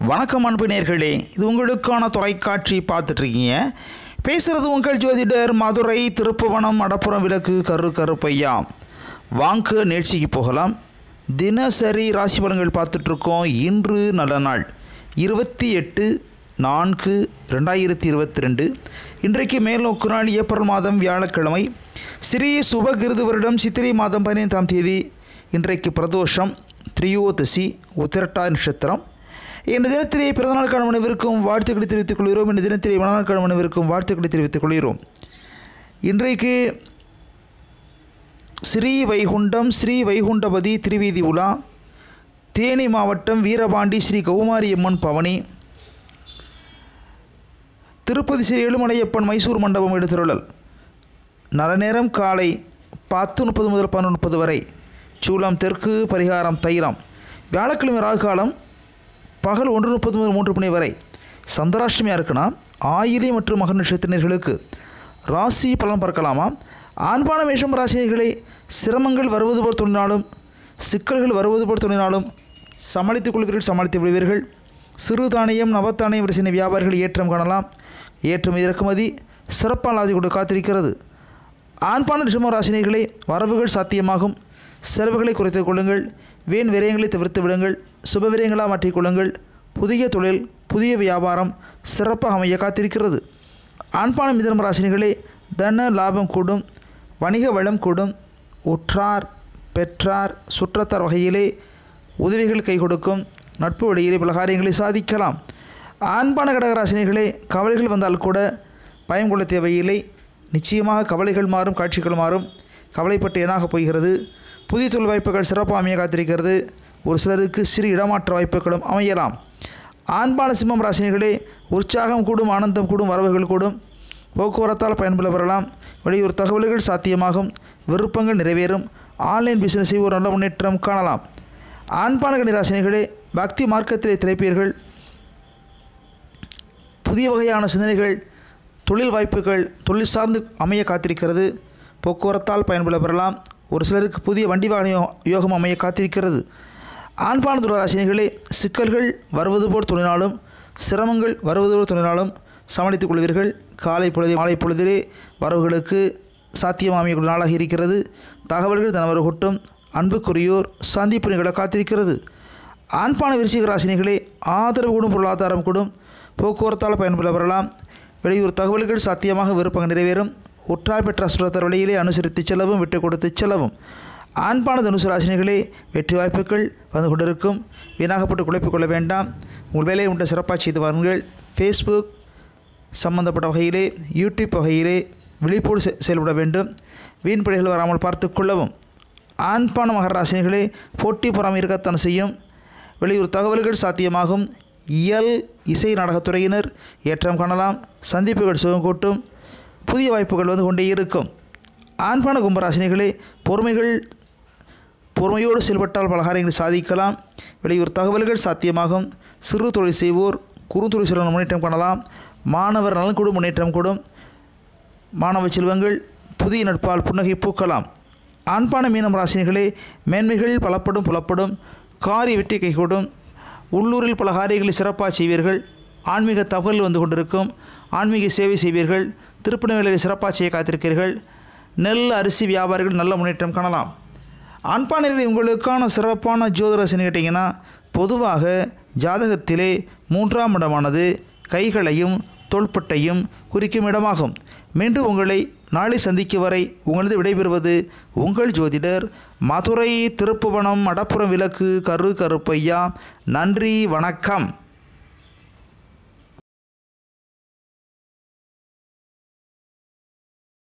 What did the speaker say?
வணக்கம் அன்பு நேர்களே இது உங்களுக்கான தொலைக்காட்சி பார்த்துட்ருக்கீங்க பேசுகிறது உங்கள் ஜோதிடர் மதுரை திருப்புவனம் அடப்புறம் விளக்கு கரு கருப்பையா வாங்க நிகழ்ச்சிக்கு போகலாம் தினசரி ராசி பலன்கள் பார்த்துட்ருக்கோம் இன்று நல்ல நாள் இருபத்தி எட்டு நான்கு ரெண்டாயிரத்தி இருபத்தி ரெண்டு இன்றைக்கு மேல்நோக்கு நாள் ஏப்ரல் மாதம் வியாழக்கிழமை ஸ்ரீ சுபகிருது வருடம் சித்திரை மாதம் பதினைந்தாம் தேதி இன்றைக்கு பிரதோஷம் திரியோதசி உத்திரட்டா நட்சத்திரம் இந்த தினத்திலே பிறந்தநாள் கணவனவிற்கும் வாழ்த்துக்களை தெரிவித்துக் கொள்கிறோம் இந்த தினத்திலே மனநாள் கணவனவிற்கும் வாழ்த்துக்களை தெரிவித்துக் கொள்கிறோம் இன்றைக்கு ஸ்ரீ வைகுண்டம் ஸ்ரீ வைகுண்டபதி திருவீதி உலா தேனி மாவட்டம் வீரபாண்டி ஸ்ரீ கௌமாரி அம்மன் பவனி திருப்பதி ஸ்ரீ ஏழுமலையப்பன் மைசூர் மண்டபம் எடுத்துருளல் நல்ல நேரம் காலை பத்து முப்பது முதல் பன்னெண்டு முப்பது வரை சூலம் தெற்கு பரிகாரம் தைலம் வியாழக்கிழமை ராகு காலம் பகல் ஒன்று முப்பது முதல் மூன்று மணி வரை சந்திராஷ்டமியாக இருக்குன்னா ஆயிலி மற்றும் மகன் நட்சத்திரர்களுக்கு ராசி பலன் பார்க்கலாமா ஆண்பான மேஷம் ராசினிகளை சிரமங்கள் வருவது போல் தோன்றினாலும் சிக்கல்கள் வருவது போல் தோன்றினாலும் சமாளித்துக் கொள்வீர்கள் சமாளித்து விடுவீர்கள் சிறுதானியம் நவத்தானியம் சின்ன வியாபாரிகள் ஏற்றம் காணலாம் ஏற்றுமதி இறக்குமதி சிறப்பான லாதி கொண்டு காத்திருக்கிறது ஆண்பான ரிஷம ராசினிகளே வரவுகள் சாத்தியமாகும் செலவுகளை குறைத்துக் கொள்ளுங்கள் வீண் விரயங்களை தவிர்த்து விடுங்கள் சுப விரயங்களாக மாற்றிக்கொள்ளுங்கள் புதிய தொழில் புதிய வியாபாரம் சிறப்பாக அமைய காத்திருக்கிறது ஆண்பான மிதனம் ராசினிகளே தன லாபம் கூடும் வணிக வளம் கூடும் உற்றார் பெற்றார் சுற்றத்தார் வகையிலே உதவிகள் கை கொடுக்கும் நட்பு வழியிலே பல காரியங்களை சாதிக்கலாம் ஆண்பான கடகராசினிகளே கவலைகள் வந்தால் கூட பயம் கொள்ள தேவையில்லை நிச்சயமாக கவலைகள் மாறும் காட்சிகள் மாறும் கவலைப்பட்டு என்னாக போகிறது புதிய தொழில் வாய்ப்புகள் சிறப்பாக அமைய காத்திருக்கிறது ஒரு சிலருக்கு சிறு இடமாற்ற வாய்ப்புகளும் அமையலாம் ஆண்பான சிம்மம் ராசினிகளே உற்சாகம் கூடும் ஆனந்தம் கூடும் வரவுகள் கூடும் போக்குவரத்தால் பயன்பெற பெறலாம் வெளியூர் தகவல்கள் சாத்தியமாகும் விருப்பங்கள் நிறைவேறும் ஆன்லைன் பிசினஸை ஒரு நல்ல முன்னேற்றம் காணலாம் ஆண்பான கணிராசினிகளே பக்தி மார்க்கத்திலே திளைப்பீர்கள் புதிய வகையான சிந்தனைகள் தொழில் வாய்ப்புகள் தொழில் சார்ந்து அமைய காத்திருக்கிறது போக்குவரத்தால் பயன்பெற பெறலாம் ஒரு சிலருக்கு புதிய வண்டி வாகன யோ- யோகம் அமைய காத்திருக்கிறது ஆண்பான துளராசினிகளே சிக்கல்கள் வருவது போல் தோன்றினாலும் சிரமங்கள் வருவது போல் தோன்றினாலும் சமாளித்துக் கொள்வீர்கள் காலை பொழுது மாலை பொழுதிலே வரவுகளுக்கு சாத்தியம் அமையக்கூடிய நாளாக இருக்கிறது தகவல்கள் தனவர கொட்டும் அன்புக்குரியோர் சந்திப்பு நிகழ காத்திருக்கிறது ஆண்பான விருச்சிக ராசினிகளே ஆதரவு கூடும் பொருளாதாரம் கூடும் போக்குவரத்தால் பயன்பெற பெறலாம் வெளியூர் தகவல்கள் சாத்தியமாக விருப்பங்கள் நிறைவேறும் உற்றார் பெற்ற சுரத்தர் வழியிலே அனுசரித்து செல்லவும் விட்டு கொடுத்து செல்லவும் ஆண்பான தனுசு ராசினிகளே வெற்றி வாய்ப்புகள் வந்து கொண்டிருக்கும் வீணாகப்பட்டு குழப்பிக் கொள்ள வேண்டாம் உங்கள் வேலையை உண்டு சிறப்பாக செய்து வாருங்கள் ஃபேஸ்புக் சம்பந்தப்பட்ட வகையிலே யூடியூப் வகையிலே விழிப்போடு செ- செயல்பட வேண்டும் வீண் பிழைகள் வராமல் பார்த்து கொள்ளவும் ஆண்பான மகராசினிகளே போட்டி பொறாமை இருக்கத்தான் செய்யும் வெளியூர் தகவல்கள் சாத்தியமாகும் இயல் இசை நாடகத்துறையினர் ஏற்றம் காணலாம் சந்திப்புகள் சுகம் கூட்டும் புதிய வாய்ப்புகள் வந்து கொண்டே இருக்கும் ஆண்பான கும்பராசினிகளே பொறுமைகள் பொறுமையோடு செயல்பட்டால் பல காரியங்களை சாதிக்கலாம் வெளியூர் தகவல்கள் சாத்தியமாகும் சிறு தொழில் செய்வோர் குறுந்தொழில் சிறந்த முன்னேற்றம் காணலாம் மாணவர் நலன் கூடும் முன்னேற்றம் கூடும் மாணவ செல்வங்கள் புதிய நட்பால் புன்னகை பூக்கலாம் ஆண்பான மீனம் ராசினிகளே மேன்மைகள் பலப்படும் புலப்படும் காரிய வெற்றி கைகூடும் உள்ளூரில் பல காரியங்களை சிறப்பாக செய்வீர்கள் ஆன்மீக தகவல் வந்து கொண்டிருக்கும் ஆன்மீக சேவை செய்வீர்கள் திருப்பணிகளை சிறப்பாக செய்ய காத்திருக்கிறீர்கள் நெல் அரிசி வியாபாரிகள் நல்ல முன்னேற்றம் காணலாம் ஆண்பானைகளில் உங்களுக்கான சிறப்பான ஜோதிரசன் கேட்டிங்கன்னா பொதுவாக ஜாதகத்திலே மூன்றாம் இடமானது கைகளையும் தோள்பட்டையும் குறிக்கும் இடமாகும் மீண்டும் உங்களை நாளை சந்திக்கும் வரை உங்களது விடைபெறுவது உங்கள் ஜோதிடர் மதுரை திருப்புவனம் அடப்புறம் விளக்கு கரு கருப்பையா நன்றி வணக்கம்